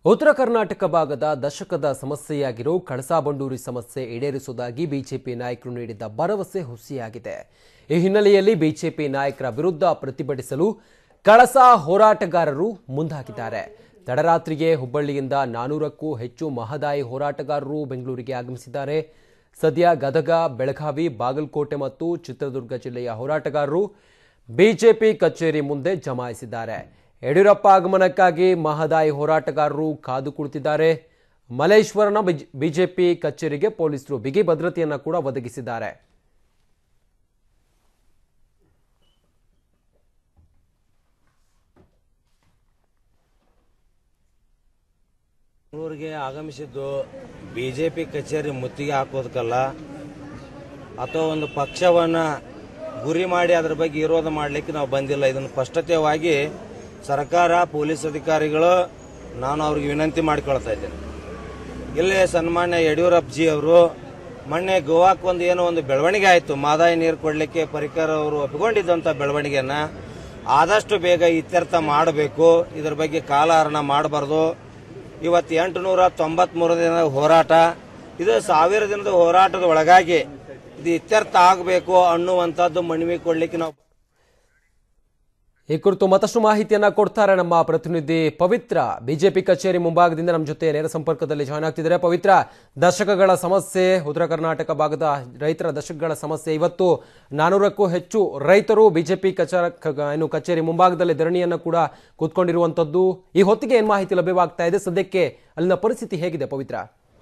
ಉತ್ತರ ಕರ್ನಾಟಕ ಭಾಗದ ದಶಕದ ಸಮಸ್ಯೆಯಾಗಿರೋ ಕಳಸಾ ಬಂಡೂರಿ ಸಮಸ್ಯೆ ಈಡೇರಿಸುವುದಾಗಿ ಬಿಜೆಪಿ ನಾಯಕರು ನೀಡಿದ್ದ ಭರವಸೆ ಹುಸಿಯಾಗಿದೆ ಈ ಹಿನ್ನೆಲೆಯಲ್ಲಿ ಬಿಜೆಪಿ ನಾಯಕರ ವಿರುದ್ಧ ಪ್ರತಿಭಟಿಸಲು ಕಳಸಾ ಹೋರಾಟಗಾರರು ಮುಂದಾಗಿದ್ದಾರೆ ತಡರಾತ್ರಿಗೆ ಹುಬ್ಬಳ್ಳಿಯಿಂದ ನಾನೂರಕ್ಕೂ ಹೆಚ್ಚು ಮಹದಾಯಿ ಹೋರಾಟಗಾರರು ಬೆಂಗಳೂರಿಗೆ ಆಗಮಿಸಿದ್ದಾರೆ ಸದ್ಯ ಗದಗ ಬೆಳಗಾವಿ ಬಾಗಲಕೋಟೆ ಮತ್ತು ಚಿತ್ರದುರ್ಗ ಜಿಲ್ಲೆಯ ಹೋರಾಟಗಾರರು ಬಿಜೆಪಿ ಕಚೇರಿ ಮುಂದೆ ಜಮಾಯಿಸಿದ್ದಾರೆ ಯಡಿಯೂರಪ್ಪ ಆಗಮನಕ್ಕಾಗಿ ಮಹದಾಯಿ ಹೋರಾಟಗಾರರು ಕಾದು ಕುಳಿತಿದ್ದಾರೆ ಮಲೇಶ್ವರನ ಬಿಜ್- ಬಿಜೆಪಿ ಕಚೇರಿಗೆ ಪೊಲೀಸರು ಬಿಗಿ ಭದ್ರತೆಯನ್ನ ಕೂಡ ಒದಗಿಸಿದ್ದಾರೆ ಬೆಂಗಳೂರಿಗೆ ಆಗಮಿಸಿದ್ದು ಬಿ ಜೆ ಪಿ ಕಚೇರಿ ಮುತ್ತಿಗೆ ಹಾಕೋದಕ್ಕಲ್ಲ ಅಥವಾ ಒಂದು ಪಕ್ಷವನ್ನು ಗುರಿ ಮಾಡಿ ಅದರ ಬಗ್ಗೆ ವಿರೋಧ ಮಾಡಲಿಕ್ಕೆ ನಾವು ಬಂದಿಲ್ಲ ಇದನ್ನು ಸ್ಪಷ್ಟತೆಯಾಗಿ ಸರ್ಕಾರ ಪೊಲೀಸ್ ಅಧಿಕಾರಿಗಳು ನಾನು ಅವ್ರಿಗೆ ವಿನಂತಿ ಮಾಡಿಕೊಳ್ತಾ ಇದ್ದೇನೆ ಇಲ್ಲೇ ಸನ್ಮಾನ್ಯ ಯಡಿಯೂರಪ್ಪ ಜಿ ಅವರು ಮೊನ್ನೆ ಗೋವಾಕ್ಕೆ ಒಂದು ಏನೋ ಒಂದು ಬೆಳವಣಿಗೆ ಆಯಿತು ಮಾದಾಯಿ ನೀರು ಕೊಡಲಿಕ್ಕೆ ಪರಿಕರ ಅವರು ಒಪ್ಪಿಕೊಂಡಿದ್ದಂಥ ಬೆಳವಣಿಗೆನ ಆದಷ್ಟು ಬೇಗ ಇತ್ಯರ್ಥ ಮಾಡಬೇಕು ಇದರ ಬಗ್ಗೆ ಕಾಲಹರಣ ಮಾಡಬಾರ್ದು ಇವತ್ತು ಎಂಟುನೂರ ತೊಂಬತ್ಮೂರು ದಿನದ ಹೋರಾಟ ಇದು ಸಾವಿರ ದಿನದ ಹೋರಾಟದ ಒಳಗಾಗಿ ಇದು ಇತ್ಯರ್ಥ ಆಗಬೇಕು ಅನ್ನುವಂಥದ್ದು ಮನವಿ ಕೊಡ್ಲಿಕ್ಕೆ ನಾವು ಈ ಕುರಿತು ಮತ್ತಷ್ಟು ಮಾಹಿತಿಯನ್ನ ಕೊಡ್ತಾರೆ ನಮ್ಮ ಪ್ರತಿನಿಧಿ ಪವಿತ್ರ ಬಿಜೆಪಿ ಕಚೇರಿ ಮುಂಭಾಗದಿಂದ ನಮ್ಮ ಜೊತೆ ನೇರ ಸಂಪರ್ಕದಲ್ಲಿ ಜಾಯ್ನ್ ಆಗ್ತಿದ್ದಾರೆ ಪವಿತ್ರ ದಶಕಗಳ ಸಮಸ್ಯೆ ಉತ್ತರ ಕರ್ನಾಟಕ ಭಾಗದ ರೈತರ ದಶಕಗಳ ಸಮಸ್ಯೆ ಇವತ್ತು ನಾನೂರಕ್ಕೂ ಹೆಚ್ಚು ರೈತರು ಬಿಜೆಪಿ ಕಚೇರ ಕ- ಏನು ಕಚೇರಿ ಮುಂಭಾಗದಲ್ಲಿ ಧರಣಿಯನ್ನ ಕೂಡ ಕೂತ್ಕೊಂಡಿರುವಂತದ್ದು ಈ ಹೊತ್ತಿಗೆ ಏನ್ ಮಾಹಿತಿ ಲಭ್ಯವಾಗ್ತಾ ಇದೆ ಸದ್ಯಕ್ಕೆ ಅಲ್ಲಿನ ಪರಿಸ್ಥಿತಿ ಹೇಗಿದೆ ಪವಿತ್ರ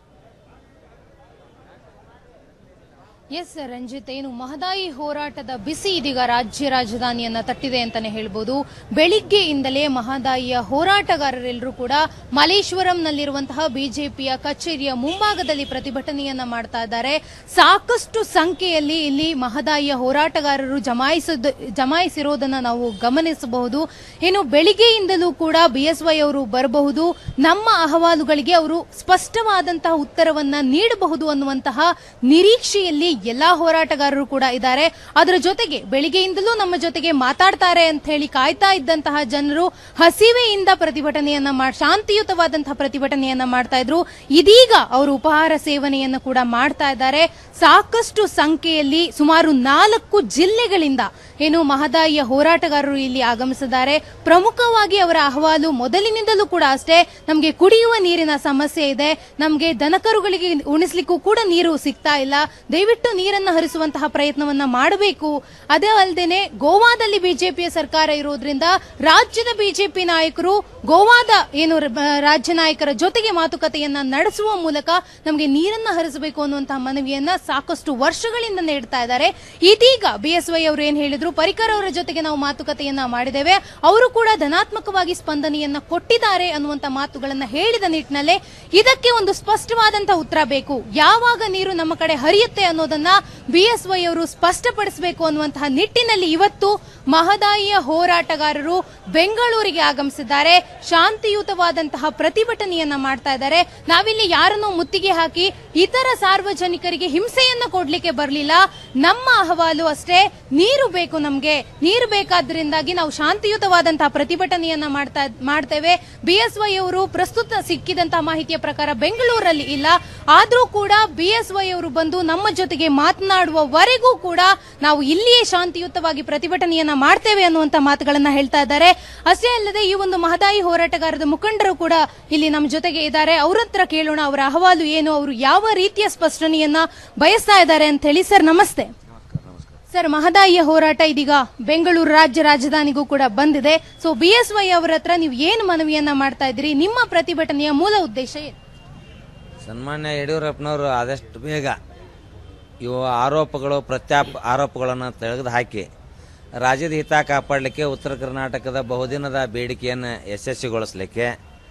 ಎಸ್ ರಂಜಿತ್ ಏನು ಮಹದಾಯಿ ಹೋರಾಟದ ಬಿಸಿ ಇದೀಗ ರಾಜ್ಯ ರಾಜಧಾನಿಯನ್ನ ತಟ್ಟಿದೆ ಅಂತಾನೆ ಹೇಳ್ಬೋದು ಬೆಳಿಗ್ಗೆಯಿಂದಲೇ ಮಹದಾಯಿಯ ಹೋರಾಟಗಾರರೆಲ್ಲರೂ ಕೂಡ ಮಲೇಶ್ವರಂನಲ್ಲಿರುವಂತಹ ಬಿಜೆಪಿಯ ಕಚೇರಿಯ ಮುಂಭಾಗದಲ್ಲಿ ಪ್ರತಿಭಟನೆಯನ್ನ ಮಾಡ್ತಾ ಇದ್ದಾರೆ ಸಾಕಷ್ಟು ಸಂಖ್ಯೆಯಲ್ಲಿ ಇಲ್ಲಿ ಮಹದಾಯಿಯ ಹೋರಾಟಗಾರರು ಜಮಾಯಿಸದ ಜಮಾಯಿಸಿರೋದನ್ನ ನಾವು ಗಮನಿಸಬಹುದು ಏನು ಬೆಳಿಗ್ಗೆಯಿಂದಲೂ ಕೂಡ ಬಿಎಸ್ವೈ ಅವರು ಬರಬಹುದು ನಮ್ಮ ಅಹವಾಲುಗಳಿಗೆ ಅವರು ಸ್ಪಷ್ಟವಾದಂತಹ ಉತ್ತರವನ್ನ ನೀಡಬಹುದು ಅನ್ನುವಂತಹ ನಿರೀಕ್ಷೆಯಲ್ಲಿ ಎಲ್ಲಾ ಹೋರಾಟಗಾರರು ಕೂಡ ಇದ್ದಾರೆ ಅದರ ಜೊತೆಗೆ ಬೆಳಿಗ್ಗೆಯಿಂದಲೂ ನಮ್ಮ ಜೊತೆಗೆ ಮಾತಾಡ್ತಾರೆ ಅಂತ ಹೇಳಿ ಕಾಯ್ತಾ ಇದ್ದಂತಹ ಜನರು ಹಸಿವೆಯಿಂದ ಪ್ರತಿಭಟನೆಯನ್ನ ಮಾಡಿ ಶಾಂತಿಯುತವಾದಂತಹ ಪ್ರತಿಭಟನೆಯನ್ನ ಮಾಡ್ತಾ ಇದ್ರು ಇದೀಗ ಅವರು ಉಪಹಾರ ಸೇವನೆಯನ್ನ ಕೂಡ ಮಾಡ್ತಾ ಇದ್ದಾರೆ ಸಾಕಷ್ಟು ಸಂಖ್ಯೆಯಲ್ಲಿ ಸುಮಾರು ನಾಲ್ಕು ಜಿಲ್ಲೆಗಳಿಂದ ಏನು ಮಹದಾಯಿಯ ಹೋರಾಟಗಾರರು ಇಲ್ಲಿ ಆಗಮಿಸಿದ್ದಾರೆ ಪ್ರಮುಖವಾಗಿ ಅವರ ಅಹವಾಲು ಮೊದಲಿನಿಂದಲೂ ಕೂಡ ಅಷ್ಟೇ ನಮಗೆ ಕುಡಿಯುವ ನೀರಿನ ಸಮಸ್ಯೆ ಇದೆ ನಮಗೆ ದನಕರುಗಳಿಗೆ ಉಣಿಸ್ಲಿಕ್ಕೂ ಕೂಡ ನೀರು ಸಿಗ್ತಾ ಇಲ್ಲ ದಯವಿಟ್ಟು ನೀರನ್ನ ಹರಿಸುವಂತಹ ಪ್ರಯತ್ನವನ್ನ ಮಾಡಬೇಕು ಅದೇ ಅಲ್ಲದೆ ಗೋವಾದಲ್ಲಿ ಬಿಜೆಪಿಯ ಸರ್ಕಾರ ಇರೋದ್ರಿಂದ ರಾಜ್ಯದ ಬಿಜೆಪಿ ನಾಯಕರು ಗೋವಾದ ಏನು ರ- ಬ- ರಾಜ್ಯ ನಾಯಕರ ಜೊತೆಗೆ ಮಾತುಕತೆಯನ್ನ ನಡೆಸುವ ಮೂಲಕ ನಮಗೆ ನೀರನ್ನ ಹರಿಸಬೇಕು ಅನ್ನುವಂತಹ ಮನವಿಯನ್ನ ಸಾಕಷ್ಟು ವರ್ಷಗಳಿಂದ ನೀಡ್ತಾ ಇದ್ದಾರೆ ಇದೀಗ ಬಿಎಸ್ವೈ ಅವರು ಏನ್ ಹೇಳಿದ್ರು ಪರಿಕರ್ ಅವರ ಜೊತೆಗೆ ನಾವು ಮಾತುಕತೆಯನ್ನ ಮಾಡಿದ್ದೇವೆ ಅವರು ಕೂಡ ಧನಾತ್ಮಕವಾಗಿ ಸ್ಪಂದನೆಯನ್ನ ಕೊಟ್ಟಿದ್ದಾರೆ ಅನ್ನುವಂತ ಮಾತುಗಳನ್ನ ಹೇಳಿದ ನಿಟ್ಟಿನಲ್ಲೇ ಇದಕ್ಕೆ ಒಂದು ಸ್ಪಷ್ಟವಾದಂತಹ ಉತ್ತರ ಬೇಕು ಯಾವಾಗ ನೀರು ನಮ್ಮ ಕಡೆ ಹರಿಯುತ್ತೆ ಅನ್ನೋದನ್ನ ಬಿಎಸ್ವೈ ಅವರು ಸ್ಪಷ್ಟಪಡಿಸಬೇಕು ಅನ್ನುವಂತಹ ನಿಟ್ಟಿನಲ್ಲಿ ಇವತ್ತು ಮಹದಾಯಿಯ ಹೋರಾಟಗಾರರು ಬೆಂಗಳೂರಿಗೆ ಆಗಮಿಸಿದ್ದಾರೆ ಶಾಂತಿಯುತವಾದಂತಹ ಪ್ರತಿಭಟನೆಯನ್ನ ಮಾಡ್ತಾ ಇದ್ದಾರೆ ನಾವಿಲ್ಲಿ ಯಾರನ್ನೋ ಮುತ್ತಿಗೆ ಹಾಕಿ ಇತರ ಸಾರ್ವಜನಿಕರಿಗೆ ಹಿಂಸೆಯನ್ನ ಕೊಡ್ಲಿಕ್ಕೆ ಬರಲಿಲ್ಲ ನಮ್ಮ ಅಹವಾಲು ಅಷ್ಟೇ ನೀರು ಬೇಕು ನಮ್ಗೆ ನೀರು ಬೇಕಾದ್ರಿಂದಾಗಿ ನಾವು ಶಾಂತಿಯುತವಾದಂತಹ ಪ್ರತಿಭಟನೆಯನ್ನ ಮಾಡ್ತಾ ಮಾಡ್ತೇವೆ ಬಿಎಸ್ವೈ ಅವರು ಪ್ರಸ್ತುತ ಸಿಕ್ಕಿದಂತಹ ಮಾಹಿತಿಯ ಪ್ರಕಾರ ಬೆಂಗಳೂರಲ್ಲಿ ಇಲ್ಲ ಆದ್ರೂ ಕೂಡ ಬಿಎಸ್ವೈ ಅವರು ಬಂದು ನಮ್ಮ ಜೊತೆಗೆ ಮಾತನಾಡುವವರೆಗೂ ಕೂಡ ನಾವು ಇಲ್ಲಿಯೇ ಶಾಂತಿಯುತವಾಗಿ ಪ್ರತಿಭಟನೆಯನ್ನ ಮಾಡ್ತೇವೆ ಅನ್ನುವಂತ ಮಾತುಗಳನ್ನ ಹೇಳ್ತಾ ಇದ್ದಾರೆ ಅಷ್ಟೇ ಅಲ್ಲದೆ ಈ ಒಂದು ಮಹದಾಯಿ ಹೋರಾಟಗಾರದ ಮುಖಂಡರು ಕೂಡ ಇಲ್ಲಿ ನಮ್ಮ ಜೊತೆಗೆ ಇದ್ದಾರೆ ಅವ್ರ ಹತ್ರ ಕೇಳೋಣ ಅವರ ಅಹವಾಲು ಏನು ಅವರು ಯಾವ ರೀತಿಯ ಸ್ಪಷ್ಟನೆಯನ್ನ ಬಯಸ್ತಾ ಇದ್ದಾರೆ ಅಂತ ಹೇಳಿ ಸರ್ ನಮಸ್ತೆ ಸರ್ ಮಹದಾಯಿಯ ಹೋರಾಟ ಇದೀಗ ಬೆಂಗಳೂರು ರಾಜ್ಯ ರಾಜಧಾನಿಗೂ ಕೂಡ ಬಂದಿದೆ ಸೊ ಬಿಎಸ್ವೈ ಅವರ ಹತ್ರ ನೀವು ಏನು ಮನವಿಯನ್ನ ಮಾಡ್ತಾ ಇದ್ದೀರಿ ನಿಮ್ಮ ಪ್ರತಿಭಟನೆಯ ಮೂಲ ಉದ್ದೇಶ ಏನು ಸನ್ಮಾನ್ಯ ಯಡಿಯೂರಪ್ಪನವರು ಆದಷ್ಟು ಬೇಗ ಇವು ಆರೋಪಗಳು ಪ್ರತ್ಯಾಪ ಆರೋಪಗಳನ್ನು ತೆಗೆದು ಹಾಕಿ ರಾಜ್ಯದ ಹಿತ ಕಾಪಾಡಲಿಕ್ಕೆ ಉತ್ತರ ಕರ್ನಾಟಕದ ಬಹುದಿನದ ಬೇಡಿಕೆಯನ್ನು ಯಶಸ್ವಿಗೊಳಿಸಲಿಕ್ಕೆ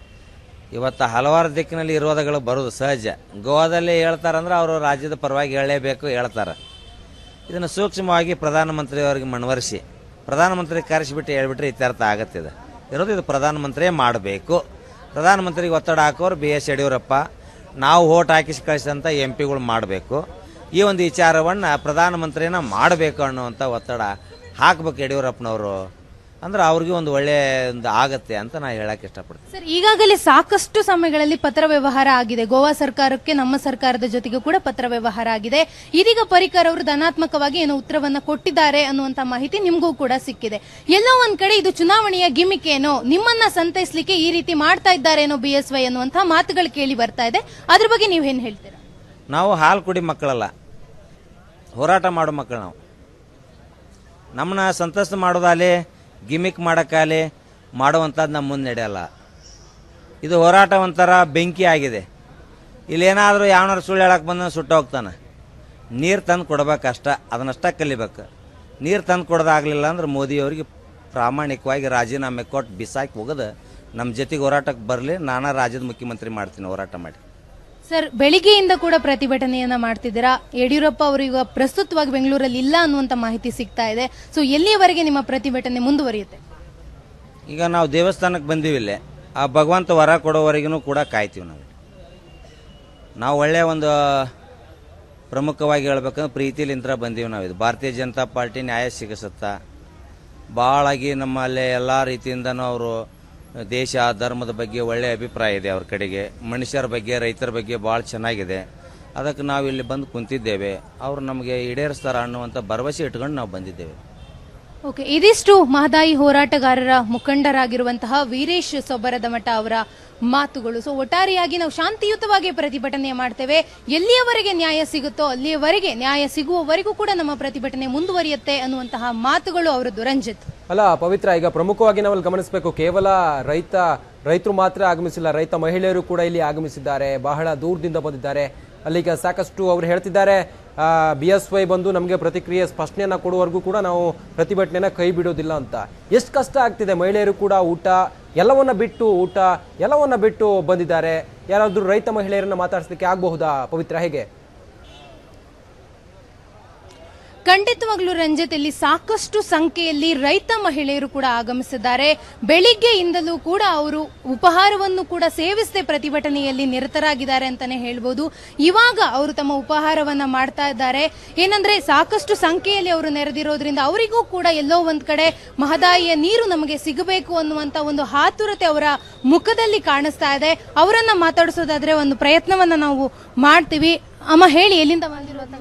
ಇವತ್ತು ಹಲವಾರು ದಿಕ್ಕಿನಲ್ಲಿ ವಿರೋಧಗಳು ಬರೋದು ಸಹಜ ಗೋವಾದಲ್ಲಿ ಹೇಳ್ತಾರಂದ್ರೆ ಅವರು ರಾಜ್ಯದ ಪರವಾಗಿ ಹೇಳಲೇಬೇಕು ಹೇಳ್ತಾರೆ ಇದನ್ನು ಸೂಕ್ಷ್ಮವಾಗಿ ಪ್ರಧಾನಮಂತ್ರಿಯವರಿಗೆ ಮನವರಿಸಿ ಪ್ರಧಾನಮಂತ್ರಿ ಕರೆಸಿಬಿಟ್ಟು ಹೇಳ್ಬಿಟ್ರೆ ಇತ್ಯರ್ಥ ಆಗತ್ತಿದೆ ಇರೋದು ಇದು ಪ್ರಧಾನಮಂತ್ರಿಯೇ ಮಾಡಬೇಕು ಪ್ರಧಾನಮಂತ್ರಿಗೆ ಒತ್ತಡ ಹಾಕೋರು ಬಿ ಎಸ್ ಯಡಿಯೂರಪ್ಪ ನಾವು ಓಟ್ ಹಾಕಿಸಿ ಕಳಿಸಿದಂಥ ಎಂ ಪಿಗಳು ಮಾಡಬೇಕು ಈ ಒಂದು ವಿಚಾರವನ್ನು ಪ್ರಧಾನಮಂತ್ರಿನ ಮಾಡಬೇಕು ಅನ್ನುವಂಥ ಒತ್ತಡ ಹಾಕ್ಬೇಕು ಯಡಿಯೂರಪ್ಪನವರು ಅಂದ್ರೆ ಅವ್ರಿಗೆ ಒಂದು ಒಳ್ಳೆ ಒಂದು ಆಗತ್ತೆ ಅಂತ ನಾ ಹೇಳಕ್ ಇಷ್ಟಪಡ್ತೀನಿ ಸರ್ ಈಗಾಗಲೇ ಸಾಕಷ್ಟು ಸಮಯಗಳಲ್ಲಿ ಪತ್ರ ವ್ಯವಹಾರ ಆಗಿದೆ ಗೋವಾ ಸರ್ಕಾರಕ್ಕೆ ನಮ್ಮ ಸರ್ಕಾರದ ಜೊತೆಗೆ ಕೂಡ ಪತ್ರ ವ್ಯವಹಾರ ಆಗಿದೆ ಇದೀಗ ಪರಿಕರ್ ಅವರು ಧನಾತ್ಮಕವಾಗಿ ಏನೋ ಉತ್ತರವನ್ನ ಕೊಟ್ಟಿದ್ದಾರೆ ಅನ್ನುವಂತ ಮಾಹಿತಿ ನಿಮಗೂ ಕೂಡ ಸಿಕ್ಕಿದೆ ಎಲ್ಲೋ ಒಂದ್ ಕಡೆ ಇದು ಚುನಾವಣೆಯ ಗಿಮಿಕ್ ಏನೋ ನಿಮ್ಮನ್ನ ಸಂತೈಸ್ಲಿಕ್ಕೆ ಈ ರೀತಿ ಮಾಡ್ತಾ ಇದ್ದಾರೇನೋ ಬಿ ಎಸ್ ವೈ ಅನ್ನುವಂತಹ ಮಾತುಗಳು ಕೇಳಿ ಬರ್ತಾ ಇದೆ ಅದ್ರ ಬಗ್ಗೆ ನೀವೇನ್ ಹೇಳ್ತೀರಾ ನಾವು ಹಾಲು ಕುಡಿ ಮಕ್ಕಳಲ್ಲ ಹೋರಾಟ ಮಾಡೋ ಮಕ್ಕಳು ನಾವು ನಮ್ಮನ್ನ ಸಂತಸ್ತ ಮಾಡೋದಾಲಿ ಗಿಮಿಕ್ ಮಾಡೋಕ್ಕಾಲಿ ಮಾಡುವಂಥದ್ದು ನಮ್ಮ ಮುಂದೆ ನಡೆಯಲ್ಲ ಇದು ಹೋರಾಟ ಒಂಥರ ಬೆಂಕಿ ಆಗಿದೆ ಇಲ್ಲೇನಾದರೂ ಯಾವನಾರು ಸುಳ್ಳು ಹೇಳಕ್ಕೆ ಬಂದ ಸುಟ್ಟು ಹೋಗ್ತಾನೆ ನೀರು ತಂದು ಕೊಡ್ಬೇಕಷ್ಟ ಅದನ್ನಷ್ಟ ಕಲಿಬೇಕು ನೀರು ತಂದು ಕೊಡೋದಾಗಲಿಲ್ಲ ಅಂದ್ರೆ ಮೋದಿಯವರಿಗೆ ಪ್ರಾಮಾಣಿಕವಾಗಿ ರಾಜೀನಾಮೆ ಕೊಟ್ಟು ಬಿಸಾಕಿ ಹೋಗೋದು ನಮ್ಮ ಜೊತೆಗೆ ಹೋರಾಟಕ್ಕೆ ಬರಲಿ ನಾನಾ ರಾಜ್ಯದ ಮುಖ್ಯಮಂತ್ರಿ ಮಾಡ್ತೀನಿ ಹೋರಾಟ ಮಾಡಿ ಸರ್ ಬೆಳಿಗ್ಗೆಯಿಂದ ಕೂಡ ಪ್ರತಿಭಟನೆಯನ್ನ ಮಾಡ್ತಿದ್ದೀರಾ ಯಡಿಯೂರಪ್ಪ ಅವರು ಈಗ ಪ್ರಸ್ತುತವಾಗಿ ಬೆಂಗಳೂರಲ್ಲಿ ಇಲ್ಲ ಅನ್ನುವಂತ ಮಾಹಿತಿ ಸಿಗ್ತಾ ಇದೆ ಸೊ ಎಲ್ಲಿಯವರೆಗೆ ನಿಮ್ಮ ಪ್ರತಿಭಟನೆ ಮುಂದುವರಿಯುತ್ತೆ ಈಗ ನಾವು ದೇವಸ್ಥಾನಕ್ಕೆ ಬಂದೀವಿ ಇಲ್ಲೇ ಆ ಭಗವಂತ ವರ ಕೊಡೋವರೆಗೂ ಕೂಡ ಕಾಯ್ತೀವಿ ನಾವು ನಾವು ಒಳ್ಳೆಯ ಒಂದು ಪ್ರಮುಖವಾಗಿ ಹೇಳ್ಬೇಕಂದ್ರೆ ಪ್ರೀತಿಲಿಂತ್ರ ಬಂದೀವಿ ನಾವು ಇದು ಭಾರತೀಯ ಜನತಾ ಪಾರ್ಟಿ ನ್ಯಾಯ ಸಿಗಸತ್ತ ಭಾಳಾಗಿ ನಮ್ಮಲ್ಲಿ ಎಲ್ಲ ರೀತಿಯಿಂದನೂ ಅವರು ದೇಶ ಧರ್ಮದ ಬಗ್ಗೆ ಒಳ್ಳೆಯ ಅಭಿಪ್ರಾಯ ಇದೆ ಅವ್ರ ಕಡೆಗೆ ಮನುಷ್ಯರ ಬಗ್ಗೆ ರೈತರ ಬಗ್ಗೆ ಭಾಳ ಚೆನ್ನಾಗಿದೆ ಅದಕ್ಕೆ ನಾವು ಇಲ್ಲಿ ಬಂದು ಕುಂತಿದ್ದೇವೆ ಅವರು ನಮಗೆ ಈಡೇರಿಸ್ತಾರ ಅನ್ನುವಂಥ ಭರವಸೆ ಇಟ್ಕೊಂಡು ನಾವು ಬಂದಿದ್ದೇವೆ ಓಕೆ ಇದಿಷ್ಟು ಮಹದಾಯಿ ಹೋರಾಟಗಾರರ ಮುಖಂಡರಾಗಿರುವಂತಹ ವೀರೇಶ್ ಸೊಬ್ಬರದ ಮಠ ಅವರ ಮಾತುಗಳು ಸೊ ಒಟ್ಟಾರೆಯಾಗಿ ನಾವು ಶಾಂತಿಯುತವಾಗಿ ಪ್ರತಿಭಟನೆ ಮಾಡ್ತೇವೆ ಎಲ್ಲಿಯವರೆಗೆ ನ್ಯಾಯ ಸಿಗುತ್ತೋ ಅಲ್ಲಿಯವರೆಗೆ ನ್ಯಾಯ ಸಿಗುವವರೆಗೂ ಕೂಡ ನಮ್ಮ ಪ್ರತಿಭಟನೆ ಮುಂದುವರಿಯುತ್ತೆ ಅನ್ನುವಂತಹ ಮಾತುಗಳು ಅವರದ್ದು ರಂಜಿತ್ ಅಲ್ಲ ಪವಿತ್ರ ಈಗ ಪ್ರಮುಖವಾಗಿ ನಾವಲ್ಲಿ ಗಮನಿಸಬೇಕು ಕೇವಲ ರೈತ ರೈತರು ಮಾತ್ರ ಆಗಮಿಸಿಲ್ಲ ರೈತ ಮಹಿಳೆಯರು ಕೂಡ ಇಲ್ಲಿ ಆಗಮಿಸಿದ್ದಾರೆ ಬಹಳ ದೂರದಿಂದ ಬಂದಿದ್ದಾರೆ ಅಲ್ಲಿಗ ಸಾಕಷ್ಟು ಅವರು ಹೇಳ್ತಿದ್ದಾರೆ ಬಿ ಎಸ್ ವೈ ಬಂದು ನಮಗೆ ಪ್ರತಿಕ್ರಿಯೆ ಸ್ಪಷ್ಟನೆಯನ್ನ ಕೊಡುವವರೆಗೂ ಕೂಡ ನಾವು ಪ್ರತಿಭಟನೆನ ಕೈ ಬಿಡೋದಿಲ್ಲ ಅಂತ ಎಷ್ಟು ಕಷ್ಟ ಆಗ್ತಿದೆ ಮಹಿಳೆಯರು ಕೂಡ ಊಟ ಎಲ್ಲವನ್ನ ಬಿಟ್ಟು ಊಟ ಎಲ್ಲವನ್ನ ಬಿಟ್ಟು ಬಂದಿದ್ದಾರೆ ಯಾರಾದ್ರೂ ರೈತ ಮಹಿಳೆಯರನ್ನ ಮಾತಾಡಿಸ್ಲಿಕ್ಕೆ ಆಗಬಹುದಾ ಪವಿತ್ರ ಹೇಗೆ ಖಂಡಿತವಾಗ್ಲೂ ರಂಜಿತ್ ಇಲ್ಲಿ ಸಾಕಷ್ಟು ಸಂಖ್ಯೆಯಲ್ಲಿ ರೈತ ಮಹಿಳೆಯರು ಕೂಡ ಆಗಮಿಸಿದ್ದಾರೆ ಬೆಳಿಗ್ಗೆಯಿಂದಲೂ ಕೂಡ ಅವರು ಉಪಹಾರವನ್ನು ಕೂಡ ಸೇವಿಸದೆ ಪ್ರತಿಭಟನೆಯಲ್ಲಿ ನಿರತರಾಗಿದ್ದಾರೆ ಅಂತಾನೆ ಹೇಳ್ಬೋದು ಇವಾಗ ಅವರು ತಮ್ಮ ಉಪಹಾರವನ್ನ ಮಾಡ್ತಾ ಇದ್ದಾರೆ ಏನಂದ್ರೆ ಸಾಕಷ್ಟು ಸಂಖ್ಯೆಯಲ್ಲಿ ಅವರು ನೆರೆದಿರೋದ್ರಿಂದ ಅವರಿಗೂ ಕೂಡ ಎಲ್ಲೋ ಒಂದ್ ಕಡೆ ಮಹದಾಯಿಯ ನೀರು ನಮಗೆ ಸಿಗಬೇಕು ಅನ್ನುವಂತ ಒಂದು ಹಾತುರತೆ ಅವರ ಮುಖದಲ್ಲಿ ಕಾಣಿಸ್ತಾ ಇದೆ ಅವರನ್ನ ಮಾತಾಡಿಸೋದಾದ್ರೆ ಒಂದು ಪ್ರಯತ್ನವನ್ನ ನಾವು ಮಾಡ್ತೀವಿ ಅಮ್ಮ ಹೇಳಿ ಎಲ್ಲಿಂದ ಬಂದಿರೋದು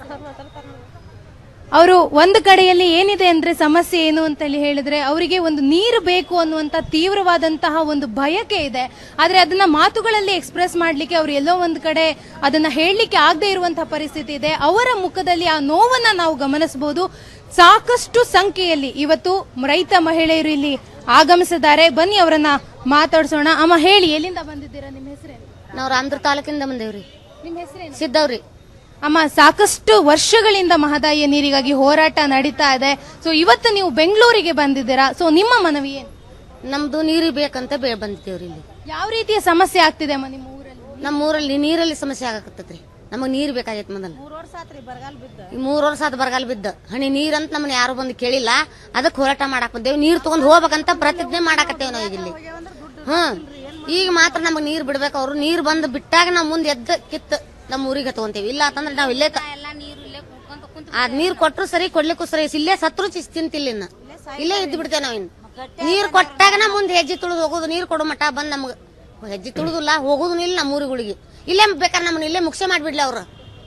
ಅವರು ಒಂದು ಕಡೆಯಲ್ಲಿ ಏನಿದೆ ಅಂದ್ರೆ ಸಮಸ್ಯೆ ಏನು ಅಂತ ಹೇಳಿ ಹೇಳಿದ್ರೆ ಅವರಿಗೆ ಒಂದು ನೀರು ಬೇಕು ಅನ್ನುವಂತ ತೀವ್ರವಾದಂತಹ ಒಂದು ಬಯಕೆ ಇದೆ ಆದ್ರೆ ಅದನ್ನ ಮಾತುಗಳಲ್ಲಿ ಎಕ್ಸ್ಪ್ರೆಸ್ ಮಾಡ್ಲಿಕ್ಕೆ ಅವ್ರು ಎಲ್ಲೋ ಒಂದು ಕಡೆ ಅದನ್ನ ಹೇಳಲಿಕ್ಕೆ ಆಗದೆ ಇರುವಂತಹ ಪರಿಸ್ಥಿತಿ ಇದೆ ಅವರ ಮುಖದಲ್ಲಿ ಆ ನೋವನ್ನ ನಾವು ಗಮನಿಸಬಹುದು ಸಾಕಷ್ಟು ಸಂಖ್ಯೆಯಲ್ಲಿ ಇವತ್ತು ರೈತ ಮಹಿಳೆಯರು ಇಲ್ಲಿ ಆಗಮಿಸಿದ್ದಾರೆ ಬನ್ನಿ ಅವರನ್ನ ಮಾತಾಡ್ಸೋಣ ಅಮ್ಮ ಹೇಳಿ ಎಲ್ಲಿಂದ ಬಂದಿದ್ದೀರಾ ನಿಮ್ಮ ಹೆಸರೇನು ನಾವು ರಾಮದುರ್ಗ ತಾಲೂಕಿಂದ ಬಂದೇವ್ರಿ ನಿಮ್ಮ ಹೆಸರೇನು ಸಿದ್ದವ್ರಿ ಅಮ್ಮ ಸಾಕಷ್ಟು ವರ್ಷಗಳಿಂದ ಮಹದಾಯಿಯ ನೀರಿಗಾಗಿ ಹೋರಾಟ ನಡೀತಾ ಇದೆ ಸೊ ಇವತ್ತು ನೀವು ಬೆಂಗಳೂರಿಗೆ ಬಂದಿದ್ದೀರಾ ಸೊ ನಿಮ್ಮ ಮನವಿ ಏನು ನಮ್ದು ನೀರು ಬೇಕಂತ ಬೇ ಬಂದಿದ್ದೇವ್ರಿ ಇಲ್ಲಿ ಯಾವ ರೀತಿಯ ಸಮಸ್ಯೆ ಆಗ್ತಿದೆ ಅಮ್ಮ ನಿಮ್ಮ ಊರಲ್ಲಿ ನಮ್ಮ ಊರಲ್ಲಿ ನೀರಲ್ಲಿ ಸಮಸ್ಯೆ ಆಗಕತ್ತೈತ್ರಿ ನಮಗ್ ನೀರ್ ಬೇಕಾಗೈತ್ ಮೊದಲು ಈ ಮೂರ್ ವರ್ಷ ಆತ್ ಬರಗಾಲ ಬಿದ್ದ ಹಣಿ ನೀರಂತ ನಮ್ಮನ್ನ ಯಾರು ಬಂದು ಕೇಳಿಲ್ಲ ಅದಕ್ಕೆ ಹೋರಾಟ ಮಾಡಾಕ್ ಬಂದೇವ್ ನೀರ್ ತಗೊಂಡ್ ಹೋಗ್ಬೇಕಂತ ಪ್ರತಿಜ್ಞೆ ಮಾಡಾಕತ್ತೇವ್ ನಾವ್ ಈಗ ಇಲ್ಲಿ ಹ್ಮ್ ಈಗ ಮಾತ್ರ ನಮಗ್ ನೀರ್ ಬಿಡ್ಬೇಕು ಅವ್ರು ನೀರ್ ಬಂದ್ ಬಿಟ್ಟಾಗ ನಾವ್ ಮುಂದೆ ಎದ್ದ ಕಿತ್ ನಮ್ಮ ಊರಿಗೆ ತಗೊಂತೇವಿ ಇಲ್ಲ ಅಂತಂದ್ರೆ ನಾವ್ ಇಲ್ಲೇ ತ- ಆ ನೀರ್ ಕೊಟ್ರು ಸರಿ ಕೊಡ್ಲಿಕ್ಕೂ ಸರಿ ಇಲ್ಲೇ ಸತ್ರು ಚಿಸ್ ತಿಂತಿಲ್ಲ ಇನ್ನ ಇಲ್ಲೇ ಇದ್ದು ಬಿಡ್ತೇವೆ ನಾವ್ ಇನ್ನು ನೀರ್ ಕೊಟ್ಟಾಗ ನಾ ಮುಂದೆ ಹೆಜ್ಜೆ ತುಳಿದು ಹೋಗೋದು ನೀರ್ ಕೊಡೋ ಮಟ್ಟ ಬಂದ್ ನಮ್ಗ ಹೆಜ್ಜೆ ತುಳಿದಿಲ್ಲ ಹೋಗೋದು ಇಲ್ಲ ನಮ್ಮ ಊರುಗಳಿಗೆ ಇಲ್ಲೇ ಬೇಕಾದ್ರೆ ನಮ್ಮನ್ನ ಇಲ್ಲೇ ಮುಖ್ಯ ಮಾಡ್ಬಿಡ್ಲಿ ಅವ್ರು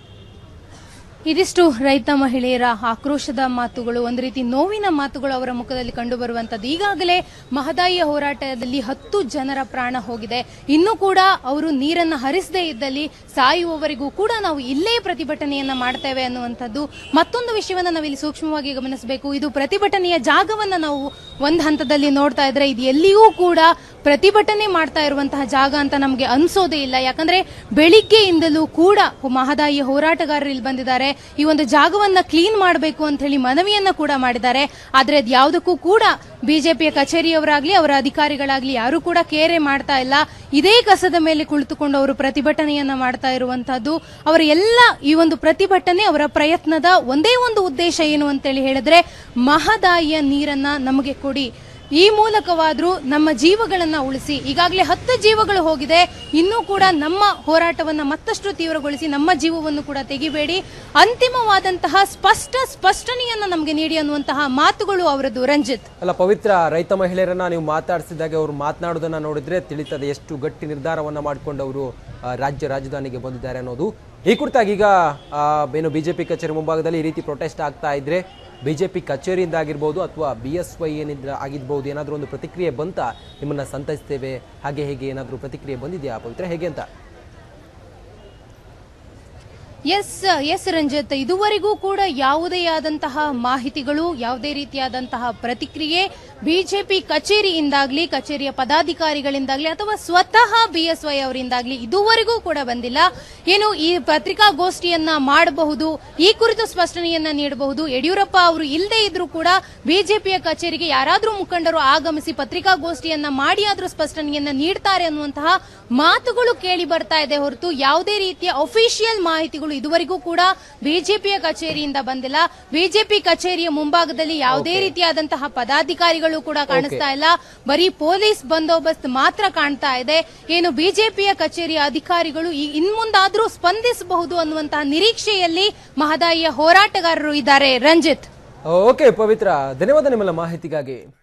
ಇದಿಷ್ಟು ರೈತ ಮಹಿಳೆಯರ ಆಕ್ರೋಶದ ಮಾತುಗಳು ಒಂದು ರೀತಿ ನೋವಿನ ಮಾತುಗಳು ಅವರ ಮುಖದಲ್ಲಿ ಕಂಡು ಬರುವಂತದ್ದು ಈಗಾಗಲೇ ಮಹದಾಯಿಯ ಹೋರಾಟದಲ್ಲಿ ಹತ್ತು ಜನರ ಪ್ರಾಣ ಹೋಗಿದೆ ಇನ್ನೂ ಕೂಡ ಅವರು ನೀರನ್ನ ಹರಿಸದೇ ಇದ್ದಲ್ಲಿ ಸಾಯುವವರೆಗೂ ಕೂಡ ನಾವು ಇಲ್ಲೇ ಪ್ರತಿಭಟನೆಯನ್ನ ಮಾಡ್ತೇವೆ ಅನ್ನುವಂಥದ್ದು ಮತ್ತೊಂದು ವಿಷಯವನ್ನ ನಾವು ಇಲ್ಲಿ ಸೂಕ್ಷ್ಮವಾಗಿ ಗಮನಿಸಬೇಕು ಇದು ಪ್ರತಿಭಟನೆಯ ಜಾಗವನ್ನ ನಾವು ಒಂದು ಹಂತದಲ್ಲಿ ನೋಡ್ತಾ ಇದ್ರೆ ಇದು ಎಲ್ಲಿಯೂ ಕೂಡ ಪ್ರತಿಭಟನೆ ಮಾಡ್ತಾ ಇರುವಂತಹ ಜಾಗ ಅಂತ ನಮಗೆ ಅನ್ಸೋದೇ ಇಲ್ಲ ಯಾಕಂದ್ರೆ ಬೆಳಿಗ್ಗೆಯಿಂದಲೂ ಕೂಡ ಮಹದಾಯಿಯ ಹೋರಾಟಗಾರರು ಇಲ್ಲಿ ಬಂದಿದ್ದಾರೆ ಈ ಒಂದು ಜಾಗವನ್ನ ಕ್ಲೀನ್ ಮಾಡಬೇಕು ಅಂತ ಹೇಳಿ ಮನವಿಯನ್ನ ಕೂಡ ಮಾಡಿದ್ದಾರೆ ಆದ್ರೆ ಅದು ಯಾವುದಕ್ಕೂ ಕೂಡ ಬಿಜೆಪಿಯ ಕಚೇರಿಯವರಾಗ್ಲಿ ಅವರ ಅಧಿಕಾರಿಗಳಾಗ್ಲಿ ಯಾರು ಕೂಡ ಕೇರೆ ಮಾಡ್ತಾ ಇಲ್ಲ ಇದೇ ಕಸದ ಮೇಲೆ ಕುಳಿತುಕೊಂಡು ಅವರು ಪ್ರತಿಭಟನೆಯನ್ನ ಮಾಡ್ತಾ ಇರುವಂತಹದ್ದು ಅವರ ಎಲ್ಲ ಈ ಒಂದು ಪ್ರತಿಭಟನೆ ಅವರ ಪ್ರಯತ್ನದ ಒಂದೇ ಒಂದು ಉದ್ದೇಶ ಏನು ಅಂತೇಳಿ ಹೇಳಿದ್ರೆ ಮಹದಾಯಿಯ ನೀರನ್ನ ನಮಗೆ ಕೊಡಿ ಈ ಮೂಲಕವಾದ್ರೂ ನಮ್ಮ ಜೀವಗಳನ್ನ ಉಳಿಸಿ ಈಗಾಗಲೇ ಹತ್ತು ಜೀವಗಳು ಹೋಗಿದೆ ಇನ್ನೂ ಕೂಡ ನಮ್ಮ ಹೋರಾಟವನ್ನ ಮತ್ತಷ್ಟು ತೀವ್ರಗೊಳಿಸಿ ನಮ್ಮ ಜೀವವನ್ನು ಕೂಡ ತೆಗಿಬೇಡಿ ಅಂತಿಮವಾದಂತಹ ಸ್ಪಷ್ಟ ಸ್ಪಷ್ಟನೆಯನ್ನ ನಮಗೆ ನೀಡಿ ಅನ್ನುವಂತಹ ಮಾತುಗಳು ಅವರದ್ದು ರಂಜಿತ್ ಅಲ್ಲ ಪವಿತ್ರ ರೈತ ಮಹಿಳೆಯರನ್ನ ನೀವು ಮಾತಾಡಿಸಿದಾಗ ಅವರು ಮಾತನಾಡೋದನ್ನ ನೋಡಿದ್ರೆ ತಿಳಿತದೆ ಎಷ್ಟು ಗಟ್ಟಿ ನಿರ್ಧಾರವನ್ನ ಮಾಡಿಕೊಂಡು ಅವರು ಆ, ರಾಜ್ಯ ರಾಜಧಾನಿಗೆ ಬಂದಿದ್ದಾರೆ ಅನ್ನೋದು ಈ ಕುರಿತಾಗಿ ಈಗ ಆ, ಏನು ಬಿಜೆಪಿ ಕಚೇರಿ ಮುಂಭಾಗದಲ್ಲಿ ಈ ರೀತಿ ಪ್ರೊಟೆಸ್ಟ್ ಆಗ್ತಾ ಇದ್ರೆ ಬಿಜೆಪಿ ಕಚೇರಿಯಿಂದ ಆಗಿರ್ಬೋದು ಅಥವಾ ಬಿ ಎಸ್ ವೈ ಏನಿದ್ರ ಆಗಿರ್ಬೋದು ಏನಾದರೂ ಒಂದು ಪ್ರತಿಕ್ರಿಯೆ ಬಂತ ನಿಮ್ಮನ್ನ ಸಂತೈಸ್ತೇವೆ ಹಾಗೆ ಹೇಗೆ ಏನಾದರೂ ಪ್ರತಿಕ್ರಿಯೆ ಬಂದಿದೆಯಾ ಪವಿತ್ರ ಹೇಗೆ ಅಂತ ಎಸ್ ಎಸ್ ರಂಜಿತ್ ಇದುವರೆಗೂ ಕೂಡ ಯಾವುದೇ ಆದಂತಹ ಮಾಹಿತಿಗಳು ಯಾವುದೇ ರೀತಿಯಾದಂತಹ ಪ್ರತಿಕ್ರಿಯೆ ಬಿಜೆಪಿ ಕಚೇರಿಯಿಂದಾಗ್ಲಿ ಕಚೇರಿಯ ಪದಾಧಿಕಾರಿಗಳಿಂದಾಗ್ಲಿ ಅಥವಾ ಸ್ವತಃ ಬಿಎಸ್ವೈ ಅವರಿಂದಾಗ್ಲಿ ಇದುವರೆಗೂ ಕೂಡ ಬಂದಿಲ್ಲ ಏನು ಈ ಪತ್ರಿಕಾಗೋಷ್ಠಿಯನ್ನ ಮಾಡಬಹುದು ಈ ಕುರಿತು ಸ್ಪಷ್ಟನೆಯನ್ನ ನೀಡಬಹುದು ಯಡಿಯೂರಪ್ಪ ಅವರು ಇಲ್ಲದೆ ಇದ್ರೂ ಕೂಡ ಬಿಜೆಪಿಯ ಕಚೇರಿಗೆ ಯಾರಾದ್ರೂ ಮುಖಂಡರು ಆಗಮಿಸಿ ಪತ್ರಿಕಾಗೋಷ್ಠಿಯನ್ನ ಮಾಡಿ ಆದ್ರೂ ಸ್ಪಷ್ಟನೆಯನ್ನ ನೀಡ್ತಾರೆ ಅನ್ನುವಂತಹ ಮಾತುಗಳು ಕೇಳಿ ಬರ್ತಾ ಇದೆ ಹೊರತು ಯಾವುದೇ ರೀತಿಯ ಅಫಿಷಿಯಲ್ ಮಾಹಿತಿಗಳು ಇದುವರೆಗೂ ಕೂಡ ಬಿಜೆಪಿಯ ಕಚೇರಿಯಿಂದ ಬಂದಿಲ್ಲ ಬಿಜೆಪಿ ಕಚೇರಿಯ ಮುಂಭಾಗದಲ್ಲಿ ಯಾವುದೇ ರೀತಿಯಾದಂತಹ ಪದಾಧಿಕಾರಿಗಳು ಕೂಡ ಕಾಣಿಸ್ತಾ ಇಲ್ಲ ಬರೀ ಪೊಲೀಸ್ ಬಂದೋಬಸ್ತ್ ಮಾತ್ರ ಕಾಣ್ತಾ ಇದೆ ಏನು ಬಿಜೆಪಿಯ ಕಚೇರಿಯ ಅಧಿಕಾರಿಗಳು ಈ ಇನ್ಮುಂದಾದ್ರೂ ಸ್ಪಂದಿಸಬಹುದು ಅನ್ನುವಂತಹ ನಿರೀಕ್ಷೆಯಲ್ಲಿ ಮಹದಾಯಿಯ ಹೋರಾಟಗಾರರು ಇದ್ದಾರೆ ರಂಜಿತ್ ಓಕೆ ಪವಿತ್ರ ಧನ್ಯವಾದ ನಿಮ್ಮೆಲ್ಲ ಮಾಹಿತಿಗಾಗಿ